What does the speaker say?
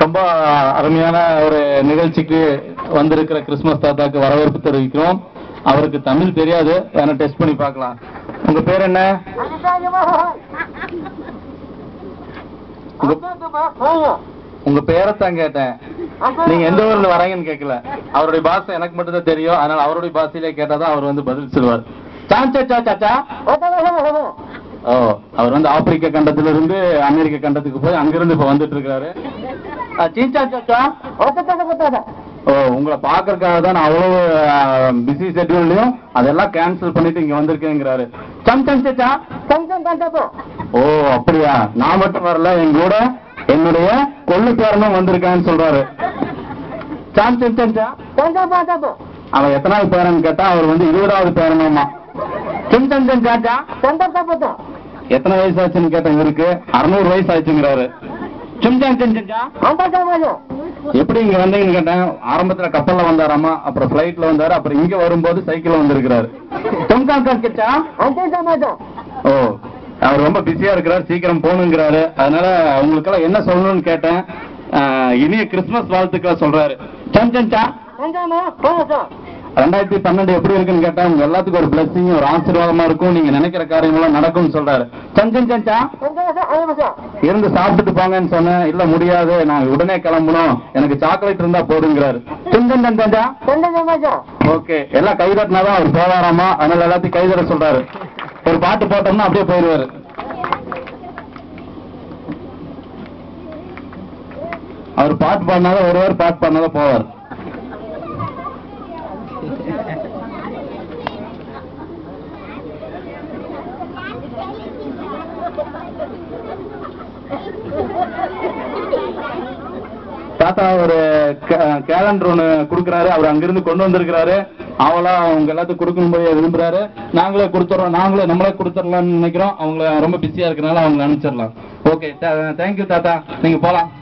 ரொம்ப அருமையான ஒரு நிகழ்ச்சிக்கு வந்திருக்கிற கிறிஸ்துமஸ் தாத்தாக்கு வரவேற்பு தெரிவிக்கிறோம் அவருக்கு தமிழ் தெரியாது வேணா டெஸ்ட் பண்ணி பார்க்கலாம் உங்க பேர் என்ன உங்க- உங்க பேரைத்தான் கேட்டேன் நீங்க எந்த ஊர்ல வரீங்கன்னு கேட்கல அவருடைய பாஷை எனக்கு மட்டும் தான் தெரியும் அதனால அவருடைய பாஷையிலே கேட்டாதான் அவர் வந்து பதில் சொல்லுவார் சாச்சா சாச்சா ஓ அவர் வந்து ஆப்பிரிக்க கண்டத்துல இருந்து அமெரிக்க கண்டத்துக்கு போய் அங்கிருந்து இப்ப வந்துட்டு இருக்காரு ஆ, சீச்சா சாச்சா ஓ உங்களை பாக்குறதுக்காக தான் நான் அவ்வளவு பிஸி ஷெட்யூல்லையும் அதெல்லாம் கேன்சல் பண்ணிட்டு இங்க வந்திருக்கேங்கிறாரு சம் சம் சாச்சா ஓ அப்படியா நான் மட்டும் வரல என் கூட என்னுடைய கொள்ளு பேரனும் வந்திருக்கான்னு சொல்றாரு சாம் சம் சம் சா அவன் எத்தனாவது பேரன் கேட்டா அவர் வந்து இருபதாவது பேரனாமா சம் சம் சம் சாச்சா எத்தனை வயசு ஆச்சுன்னு கேட்டேன் இவருக்கு அறுநூறு வயசு ஆச்சுங்கிறாரு சும் சாம் சம் சம் சா எப்படி இங்க வந்தீங்கன்னு கேட்டேன் ஆரம்பத்துல கப்பல்ல வந்தாராமா அப்புறம் பிளைட்ல வந்தாரு அப்புறம் இங்க வரும்போது சைக்கிள்ல வந்திருக்கிறாரு தொங்கான் கச்சா ஓ அவர் ரொம்ப பிஸியா இருக்கிறார் சீக்கிரம் போகணுங்கிறாரு அதனால உங்களுக்கெல்லாம் என்ன சொல்லணும்னு கேட்டேன் ஆஹ், இனிய கிறிஸ்துமஸ் வாழ்த்துக்களை சொல்றாரு சம் சம் சா ரெண்டாயிரத்தி பன்னெண்டு எப்படி இருக்குன்னு கேட்டா உங்க எல்லாத்துக்கும் ஒரு பிளஸிங் ஒரு ஆசீர்வாதமா இருக்கும் நீங்க நினைக்கிற காரியங்களும் நடக்கும்னு சொல்றாரு சஞ்சன் சஞ்சா இருந்து சாப்பிட்டுட்டு போங்கன்னு சொன்னேன் இல்ல முடியாது நான் உடனே கிளம்பணும் எனக்கு சாக்லேட் இருந்தா போதுங்கிறாரு சஞ்சன் சஞ்சா ஓகே எல்லாம் கைதட்டினாதான் அவர் போவாராமா அதனால எல்லாத்தையும் கைதட்ட சொல்றாரு ஒரு பாட்டு போட்டோம்னா அப்படியே போயிடுவாரு அவர் பாட்டு பாடினாதான் வருவார் பாட்டு பாடினாதான் போவார் தாத்தா ஒரு கேலண்டர் ஒண்ணு குடுக்கறாரு அவர் அங்கிருந்து கொண்டு வந்திருக்கிறாரு அவளா அவங்க எல்லாத்துக்கும் கொடுக்கணும் விரும்புறாரு நாங்களே கொடுத்துறோம் நாங்களே நம்மளே கொடுத்துடலாம்னு நினைக்கிறோம் அவங்க ரொம்ப பிஸியா இருக்கனால அவங்க அனுப்பிச்சிடலாம் ஓகே தேங்க்யூ தாத்தா நீங்க போலாம்